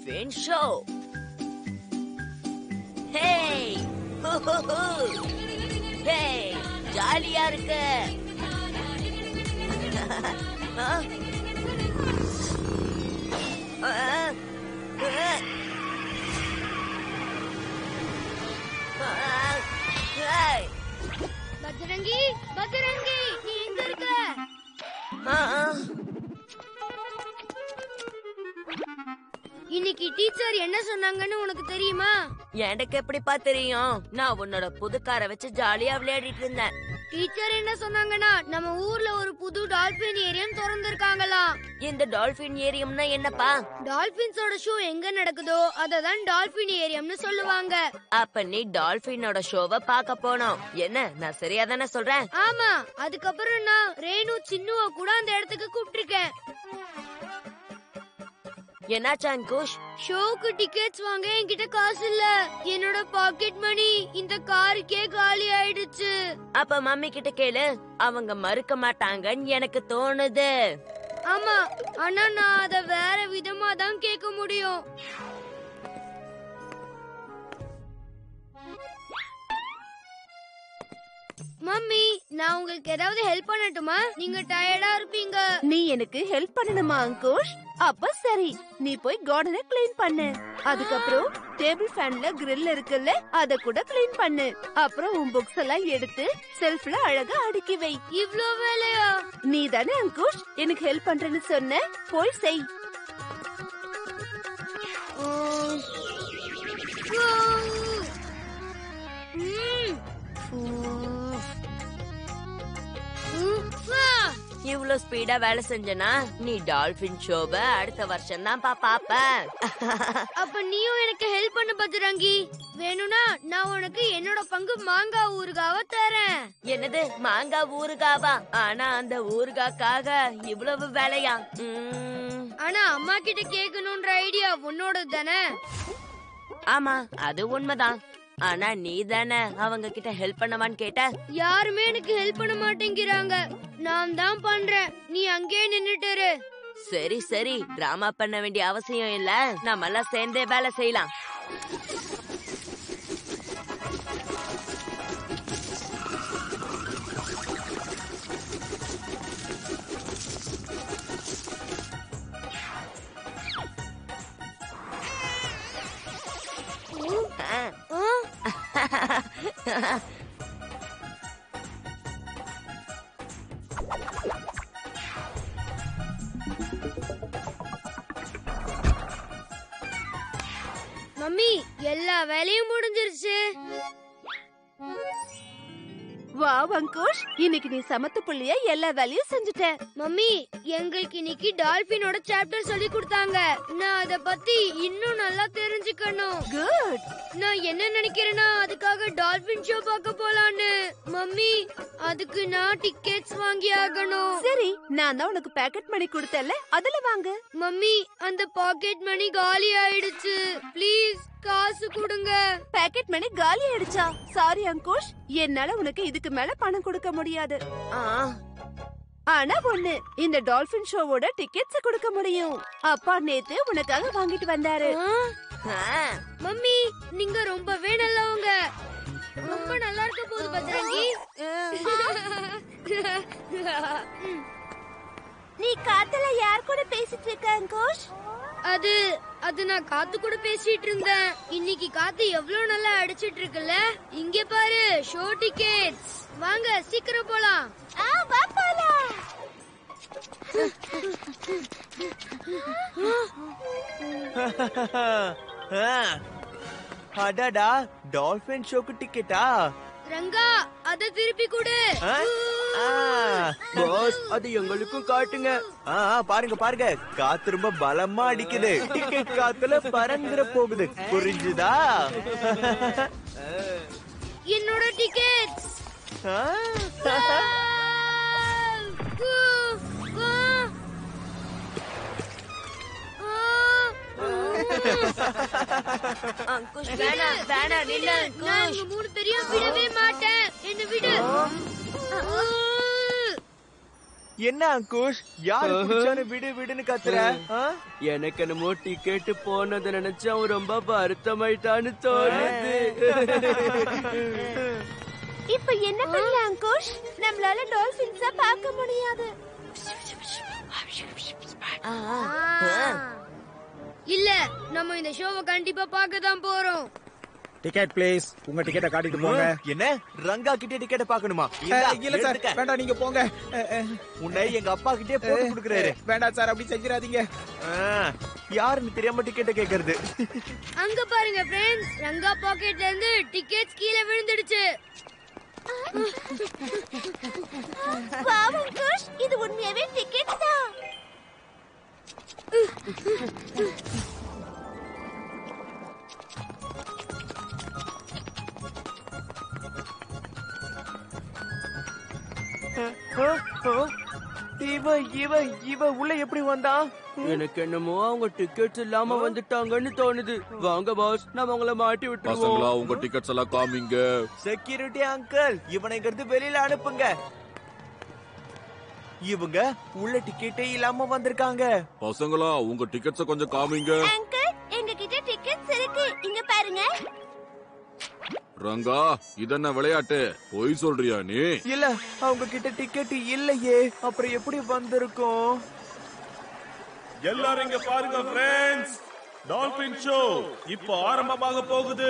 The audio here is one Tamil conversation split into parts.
டால்பின் ஷோ ஹே ஹே ஜாலியா இருக்கு ஆ? ஆ, ஆ. ஆ, ஏய். பஜரங்கி பஜரங்கி நீ எங்க இருக்க ஆ, ஆ. இன்னைக்கு டீச்சர் என்ன சொன்னாங்கன்னு உனக்கு தெரியுமா எனக்கு எப்படிப்பா தெரியும் நான் உன்னோட புது காரை வச்சு ஜாலியா விளையாடிட்டு இருந்தேன் டீச்சர் என்ன சொன்னாங்கன்னா நம்ம ஊர்ல ஒரு புது டால்பின் ஏரியம் திறந்திருக்காங்களாம் இந்த டால்பின் ஏரியம்னா என்னப்பா டால்பின்ஸோட ஷோ எங்க நடக்குதோ அததான் டால்பின் ஏரியம்னு சொல்லுவாங்க அப்ப நீ டால்பினோட ஷோவை பார்க்க போனோம் என்ன நான் சரியா தானே சொல்றேன் ஆமா அதுக்கப்புறம் நான் ரேணு சின்னுவ கூட அந்த இடத்துக்கு கூப்பிட்டிருக்கேன் என்னாச்சு அங்குஷ் ஷோக்கு டிக்கெட்ஸ் வாங்க என்கிட்ட காசு இல்ல என்னோட பாக்கெட் மணி இந்த காருக்கே காலி ஆயிடுச்சு அப்ப மம்மி கிட்ட கேளு அவங்க மறுக்க மாட்டாங்கன்னு எனக்கு தோணுது ஆமா ஆனா நான் அத வேற விதமா தான் கேட்க முடியும் மம்மி நான் உங்களுக்கு ஏதாவது ஹெல்ப் பண்ணட்டுமா நீங்க டயர்டா இருப்பீங்க நீ எனக்கு ஹெல்ப் பண்ணணுமா அங்குஷ் அப்ப சரி நீ போய் கார்டனை க்ளீன் பண்ணு அதுக்கப்புறம் டேபிள் ஃபேன்ல grill இருக்குல்ல அத கூட க்ளீன் பண்ணு அப்புறம் உன் புக்ஸ் எல்லாம் எடுத்து செல்ஃப்ல அழகா அடுக்கி வை இவ்ளோ வேலையா நீ தானே அங்குஷ் எனக்கு ஹெல்ப் பண்றேன்னு சொன்ன போய் செய் உம். உம். உம். ஆ. இவ்ளோ ஸ்பீடா வேலை செஞ்சனா நீ டால்பின் ஷோவை அடுத்த வருஷம் தான் பாப்ப அப்ப நீயும் எனக்கு ஹெல்ப் பண்ண பஜரங்கி வேணும்னா நான் உனக்கு என்னோட பங்கு மாங்காய் ஊறுகாவ தரேன் என்னது மாங்காய் ஊறுகாவா ஆனா அந்த ஊறுகாக்காக இவ்வளவு வேலையா உம், ஆனா அம்மா கிட்ட கேட்கணும்ன்ற ஐடியா உன்னோட தானே ஆமா அது உண்மைதான் ஆனா நீ தானே அவங்க கிட்ட ஹெல்ப் பண்ணவான்னு கேட்ட யாருமே எனக்கு ஹெல்ப் பண்ண மாட்டேங்கிறாங்க நான் தான் பண்றேன் நீ அங்கேயே நின்னுட்டு இரு. சரி சரி டிராமா பண்ண வேண்டிய அவசியம் இல்ல நம்ம எல்லாம் சேர்ந்தே வேலை செய்யலாம் ஆ. ஆ? மம்மி எல்லா வேலையும் முடிஞ்சிருச்சு வா அங்குஷ் இன்னைக்கு நீ சமத்து புள்ளிய எல்லா வேலையும் செஞ்சுட்ட மம்மி எங்களுக்கு இன்னைக்கு டால்பினோட சாப்டர் சொல்லி கொடுத்தாங்க நான் அத பத்தி இன்னும் நல்லா தெரிஞ்சுக்கணும் குட் நான் என்ன நினைக்கிறேன்னா அதுக்காக டால்பின் ஷோ பார்க்க போலான்னு மம்மி அதுக்கு நான் டிக்கெட்ஸ் வாங்கி ஆகணும் சரி நான் தான் உனக்கு பேக்கெட் மணி கொடுத்தல அதுல வாங்க மம்மி அந்த பாக்கெட் மணி காலி ஆயிடுச்சு ப்ளீஸ் காசு கொடுங்க பேக்கெட் மணி காலி ஆயிடுச்சா சாரி அங்குஷ் என்னால உனக்கு இதுக்கு மேல பணம் கொடுக்க முடியாது ஆ. ஆனா ஒண்ணு இந்த டால்பின் ஷோவோட டிக்கெட்ஸ் கொடுக்க முடியும் அப்பா நேத்து உனக்காக வாங்கிட்டு வந்தாரு ஆ? ஆ. மம்மி நீங்க ரொம்பவே நல்லவங்க ரொம்ப நல்லா இருக்க போகுது பஜரங்கி நீ காத்துல யார் கூட பேசிட்டு இருக்க அங்குஷ் அது அது நான் காத்து கூட பேசிட்டு இருந்தேன் இன்னைக்கு காத்து எவ்வளவு நல்லா அடிச்சிட்டு இருக்குல்ல இங்க பாரு ஷோ டிக்கெட்ஸ் வாங்க சீக்கிரம் போலாம் ஆ வா போலாம் ஆ. அடடா டால்பின் ஷோக்கு டிக்கெட்டா ரங்கா அத திருப்பி கொடு ஆ? ஆ, பாஸ் அது எங்களுக்கும் காட்டுங்க ஆ ஆ, பாருங்க பாருங்க காத்து ரொம்ப பலமா அடிக்குது டிக்கெட் காத்துல பறந்துட போகுது புரிஞ்சுதா என்னோட டிக்கெட்ஸ் ஆ? அங்குஷ் வேணாம் வேணாம் நில்லு நான் அங்குஷ் உங்க மூணு பேரையும் விடவே மாட்டேன் என்ன விடு ஆ. நான் உங்க மூணு பேரையும் விடவே மாட்டேன் என்ன விடு நான் உங்க மூணு பேரையும் விடவே மாட்டேன் என்ன விடு நான் உங்க மூணு பேரையும் விடவே மாட்டேன் என்ன விடு நான் உங்க மூணு பேரையும் விடவே மாட்டேன் என்ன விடு நான் உங்க மூணு பேரையும் விடவே மாட்டேன் என்ன விடு என்ன அங்குஷ் யாரு பிடிச்சாலும் விடு விடுன்னு கத்துற ஆ? எனக்கு என்னமோ டிக்கெட் போனதை நினைச்சு அவன் ரொம்ப வருத்தமாயிட்டான்னு தோணுது இப்ப என்ன பண்ணலாம் அங்குஷ் நம்மளால டால்பின்ஸ பார்க்க முடியாது ஆ, ஆ. இல்ல நம்ம இந்த ஷோவை கண்டிப்பா பார்க்க தான் போறோம் டிக்கெட் ப்ளீஸ் உங்க டிக்கெட்டை காட்டிட்டு போங்க என்ன ரங்கா கிட்டே டிக்கெட் பாக்கணுமா இந்தா, அஹ், இல்ல சார் எடுத்துக்க. வேண்டாம் நீங்க போங்க அஹ், அஹ், உன்னை எங்க அப்பா கிட்டே போட்டு கொடுக்குறாரு வேண்டாம் சார் அப்படி செஞ்சிடாதீங்க ஆ, யாருன்னு தெரியாம டிக்கெட் கேக்குறது அங்க பாருங்க ஃப்ரெண்ட்ஸ் ரங்கா பாக்கெட்ல இருந்து டிக்கெட்ஸ் கீழே விழுந்துடுச்சு வாவ் அங்குஷ் இது உண்மையாவே டிக்கெட் தான் ஆ, ஆ. இவ இவ இவ உள்ள எப்படி வந்தா எனக்கு என்னமோ அவங்க டிக்கெட்ஸ் இல்லாம வந்துட்டாங்கன்னு தோணுது வாங்க பாஸ் நம்ம அவங்கள மாட்டி பசங்களா விட்டுருவோம் உங்க டிக்கெட்ஸ் எல்லாம் காமிங்க செக்யூரிட்டி அங்கிள் இவனை இங்கிருந்து வெளியில அனுப்புங்க இவங்க உள்ள டிக்கெட்டே இல்லாம வந்திருக்காங்க பசங்களா உங்க டிக்கெட்ஸ கொஞ்சம் காமிங்க அங்கிள் எங்க கிட்ட டிக்கெட்ஸ் இருக்கு இங்க பாருங்க ரங்கா இதென்ன விளையாட்டு பொய் சொல்றியா நீ இல்ல அவங்க கிட்ட டிக்கெட் இல்லையே அப்புறம் எப்படி வந்திருக்கும் எல்லாரும் இங்க பாருங்க ஃப்ரெண்ட்ஸ் டால்பின் ஷோ இப்போ ஆரம்பமாக போகுது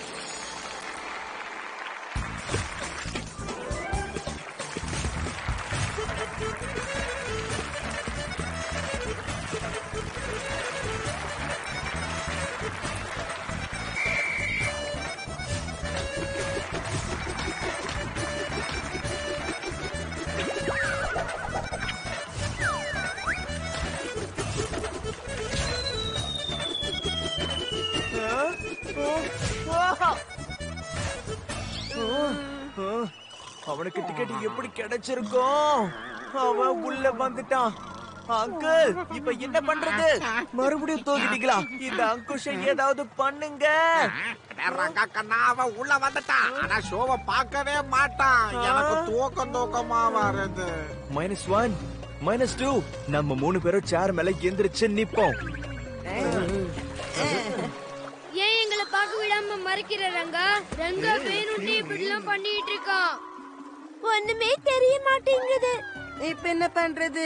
ஆ? ஓ, ஆ. ஆ, அவனுக்கு டிக்கெட் எப்படி கிடைச்சிருக்கும் அவன் உள்ள வந்துட்டான் அங்கிள் இப்ப என்ன பண்றது மறுபடியும் தோக்கிட்டீங்களா இந்த அங்குஷை ஏதாவது பண்ணுங்க ரங்கா கண்ணா அவன் உள்ள வந்துட்டான் ஆனா ஷோவை பார்க்கவே மாட்டான் எனக்கு தூக்கம் தூக்கமா வருது மைனஸ் ஒன் மைனஸ் டூ நம்ம மூணு பேரும் சேர் மேல எந்திரிச்சு நிப்போம் ஏன் எங்களை பார்க்க விடாம மறைக்கிற ரங்கா ரங்கா வேணும்னு இப்படி எல்லாம் பண்ணிட்டு இருக்கான் ஒண்ணுமே தெரிய மாட்டேங்குது இப்ப என்ன பண்றது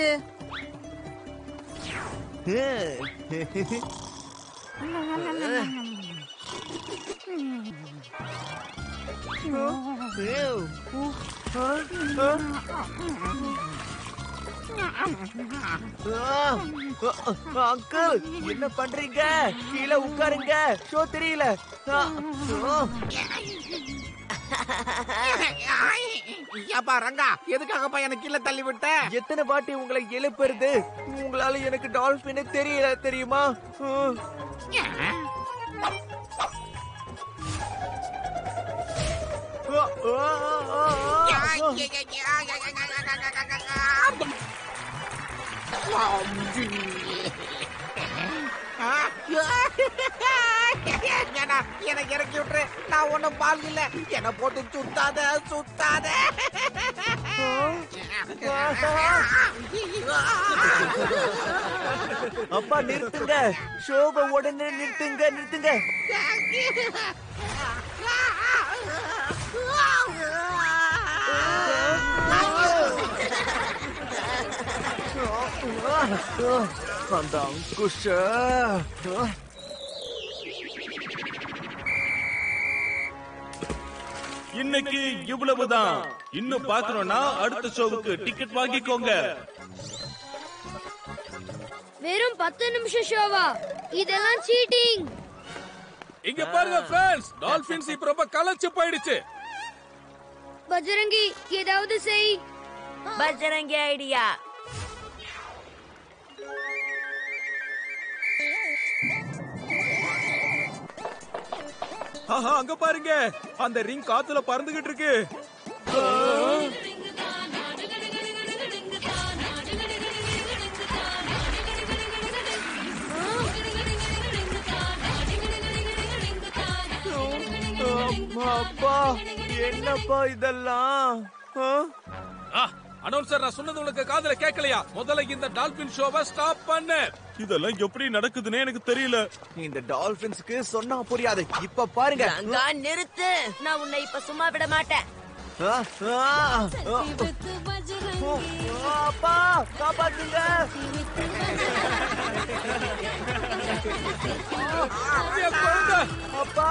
அங்கிள் என்ன பண்றீங்க கீழே உட்காருங்க ஷோ தெரியல ஆ, ஆ. ஏப்பா ரங்கா எதுக்காகப்பா எனக்கு கீழே தள்ளி விட்ட எத்தனை வாட்டி உங்களை எழுப்புறது உங்களால எனக்கு டால்பின் தெரியல தெரியுமா ம். ஆ, ஆ, ஆ, ஆ, ஆ. ஏன்னா, எனக்கு இறக்கி விட்டுரு நான் ஒண்ணும் பால் இல்ல என்ன போட்டு சுத்தாத சுத்தாத அப்பா நிறுத்துங்க ஷோவை உடனே நிறுத்துங்க நிறுத்துங்க அந்த அங்குஷ இன்னைக்கு இவ்வளவுதான் இன்னும் பார்க்கணும்னா அடுத்த ஷோவுக்கு டிக்கெட் வாங்கிக்கோங்க வெறும் பத்து நிமிஷம் ஷோவா இதெல்லாம் சீட்டிங் இங்க பாருங்க ஃப்ரெண்ட்ஸ் டால்பின்ஸ் இப்ப ரொம்ப களைச்சு போயிடுச்சு பஜரங்கி ஏதாவது செய் பஜரங்கி ஐடியா ஆஹா அங்க பாருங்க அந்த ரிங் காத்துல பறந்துகிட்டு இருக்கு அப்பா என்னப்பா இதெல்லாம் ஆ? அனௌன்சர் நான் சொன்னது உனக்கு காதுல கேட்கலையா முதல்ல இந்த டால்பின் ஷோவை ஸ்டாப் பண்ணு இதெல்லாம் எப்படி நடக்குதுன்னே எனக்கு தெரியல இந்த டால்பின்ஸ்க்கு சொன்னா புரியாது இப்ப பாருங்க ரங்கா நிறுத்து நான் உன்னை இப்ப சும்மா விட மாட்டேன் ஆ, ஆ, ஆ. ஓ, அப்பா காப்பாத்துங்க என் குழந்தை. அப்பா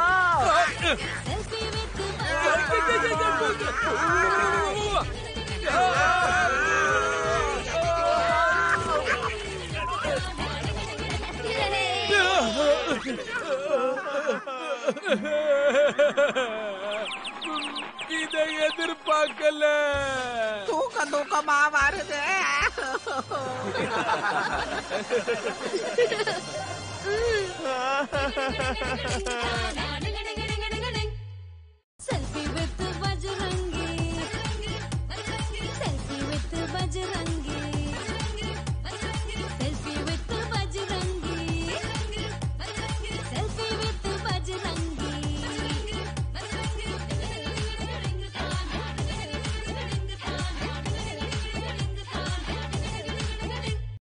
இதை எதிர்பார்க்கல தூக்கம் தூக்கமா வருது ம்.